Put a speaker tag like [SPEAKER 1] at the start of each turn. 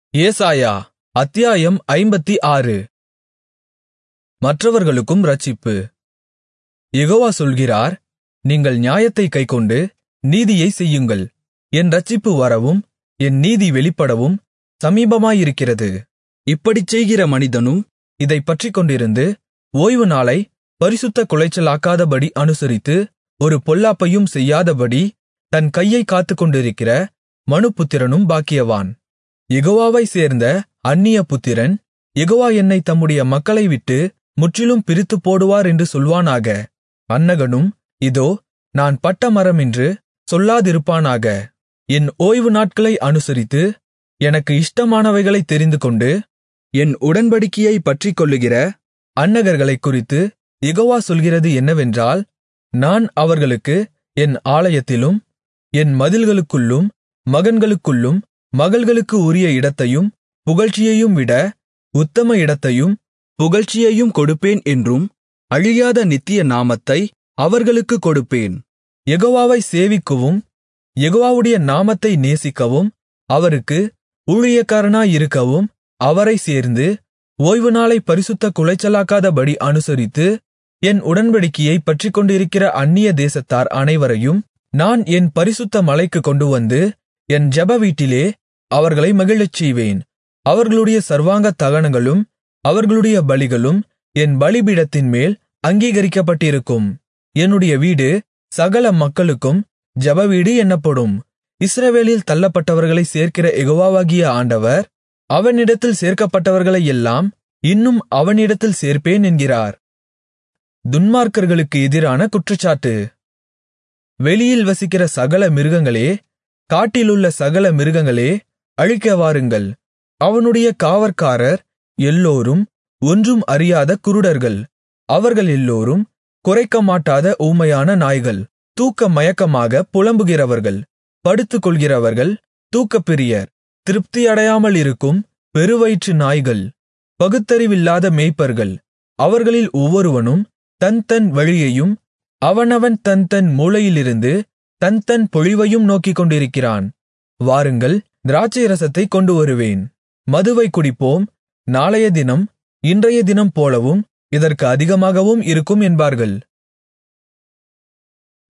[SPEAKER 1] ஏசாயா அத்தியாயம் ஐம்பத்தாறு மற்றவர்களுக்கும் இரட்சிப்பு யெகோவா சொல்கிறார் நீங்கள் நியாயத்தைக் கைக்கொண்டு நீதியைச் செய்யுங்கள் என் இரட்சிப்பு வரவும் என் நீதி வெளிப்படவும் சமீபமாயிருக்கிறது இப்படிச் செய்கிற மனிதனும் இதைப் பற்றிக்கொண்டிருந்து ஓய்வுநாளைப் பரிசுத்தக் குலைச்சலாக்காதபடி அனுசரித்து ஒரு பொல்லாப்பையும் செய்யாதபடி தன் கையைக் காத்துக்கொண்டிருக்கிற மனுபுத்திரனும் பாக்கியவான் யெகோவாவைச் சேர்ந்த அந்நிய புத்திரன் யெகோவா என்னைத் தம்முடைய மக்களைவிட்டு முற்றிலும் பிரித்துப்போடுவார் என்று சொல்வானாக அன்னகனும் இதோ நான் பட்ட மரமென்று சொல்லாதிருப்பானாக என் ஓய்வு நாட்களை அனுசரித்து எனக்கு இஷ்டமானவைகளைத் தெரிந்துகொண்டு என் உடன்படிக்கையைப் பற்றிக்கொள்ளுகிற அன்னகர்களைக் குறித்து யெகோவா சொல்கிறது என்னவென்றால் நான் அவர்களுக்கு என் ஆலயத்திலும் என் மதில்களுக்குள்ளும் மகன்களுக்குள்ளும் மகள்களுக்கு உரிய இடத்தையும் புகழ்ச்சியையும் விட உத்தம இடத்தையும் புகழ்ச்சியையும் கொடுப்பேன் என்றும் அழியாத நித்திய நாமத்தை அவர்களுக்குக் கொடுப்பேன் யெகோவாவை சேவிக்கவும் யெகோவாவுடைய நாமத்தை நேசிக்கவும் அவருக்கு ஊழியக்காரனாயிருக்கவும் அவரைச் சேர்ந்து ஓய்வுநாளைப் பரிசுத்தக் குலைச்சலாக்காதபடி அனுசரித்து என் உடன்படிக்கையைப் பற்றிக்கொண்டிருக்கிற அந்நிய தேசத்தார் அனைவரையும் நான் என் பரிசுத்த மலைக்குக் கொண்டுவந்து என் ஜெப வீட்டிலே அவர்களை மகிழச்செய்வேன் அவர்களுடைய சர்வாங்க தகனங்களும் அவர்களுடைய பலிகளும் என் பலிபீடத்தின்மேல் அங்கீகரிக்கப்பட்டிருக்கும் என்னுடைய வீடு சகல மக்களுக்கும் ஜெபவீடு என்னப்படும் இஸ்ரவேலில் தள்ளப்பட்டவர்களைச் சேர்க்கிற யெகோவாவாகிய ஆண்டவர் அவனிடத்தில் சேர்க்கப்பட்டவர்களையெல்லாம் இன்னும் அவனிடத்தில் சேர்ப்பேன் என்கிறார் துன்மார்க்கர்களுக்கு எதிரான குற்றச்சாட்டு வெளியில் வசிக்கிற சகல மிருகங்களே காட்டிலுள்ள சகல மிருகங்களே அழிக்க வாருங்கள் அவனுடைய காவற்காரர் எல்லோரும் ஒன்றும் அறியாத குருடர்கள் அவர்கள் எல்லோரும் குறைக்கமாட்டாத ஊமையான நாய்கள் தூக்க மயக்கமாக புலம்புகிறவர்கள் படுத்துக்கொள்கிறவர்கள் தூக்கப்பிரியர் திருப்தியடையாமல் இருக்கும் பெருவயிற்று நாய்கள் பகுத்தறிவில்லாத மேய்ப்பர்கள் அவர்களில் ஒவ்வொருவனும் தன் தன் வழியையும் அவனவன் தன் தன் மூலையிலிருந்து தன் தன் பொழிவையும் நோக்கிக் கொண்டிருக்கிறான் வாருங்கள் திராட்சை ரசத்தைக் கொண்டு வருவேன் மதுவை குடிப்போம் நாளைய தினம் இன்றைய தினம் போலவும் இதற்கு அதிகமாகவும் இருக்கும் என்பார்கள்